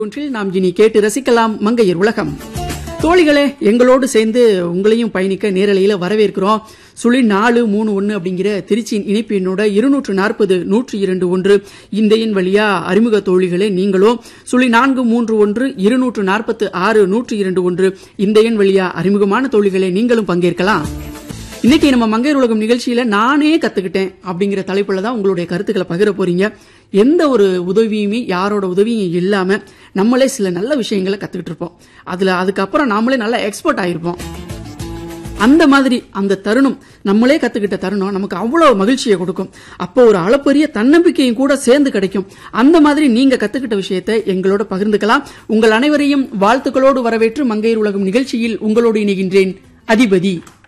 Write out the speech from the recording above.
ஒன்றில் நாம் இனி கேட்டு ரசிக்கலாம் மங்கையர் உலகம் தோழிகளே எங்களோடு சேர்ந்து உங்களையும் பயணிக்க நேரலையில வரவேற்கிறோம் சுழி நாலு மூணு ஒன்னு அப்படிங்கிற திருச்சியின் இணைப்பு எண்ணோட இருநூற்று நாற்பது நூற்றி இரண்டு ஒன்று இந்த எண் வழியா அறிமுக தோழிகளே நீங்களும் சுழி நான்கு மூன்று ஒன்று இருநூற்று நாற்பத்து ஆறு நூற்றி இரண்டு ஒன்று இந்த எண் வழியா அறிமுகமான தோழிகளே நீங்களும் பங்கேற்கலாம் இன்னைக்கு நம்ம மங்கையர் உலகம் நிகழ்ச்சியில நானே கத்துக்கிட்டேன் அப்படிங்கிற தலைப்புல தான் உங்களுடைய கருத்துக்களை பகிர போறீங்க எந்த ஒரு உதவியுமே யாரோட உதவியும் இல்லாம நம்மளே சில நல்ல விஷயங்களை கத்துக்கிட்டு இருப்போம் அதுல அதுக்கப்புறம் நாமளே நல்லா எக்ஸ்பர்ட் ஆயிருப்போம் அந்த மாதிரி அந்த தருணம் நம்மளே கத்துக்கிட்ட தருணம் நமக்கு அவ்வளவு மகிழ்ச்சியை கொடுக்கும் அப்போ ஒரு அளப்பரிய தன்னம்பிக்கையும் கூட சேர்ந்து கிடைக்கும் அந்த மாதிரி நீங்க கத்துக்கிட்ட விஷயத்தை எங்களோட பகிர்ந்துக்கலாம் உங்கள் அனைவரையும் வாழ்த்துக்களோடு வரவேற்று மங்கையர் உலகம் நிகழ்ச்சியில் உங்களோடு இணைகின்றேன் அதிபதி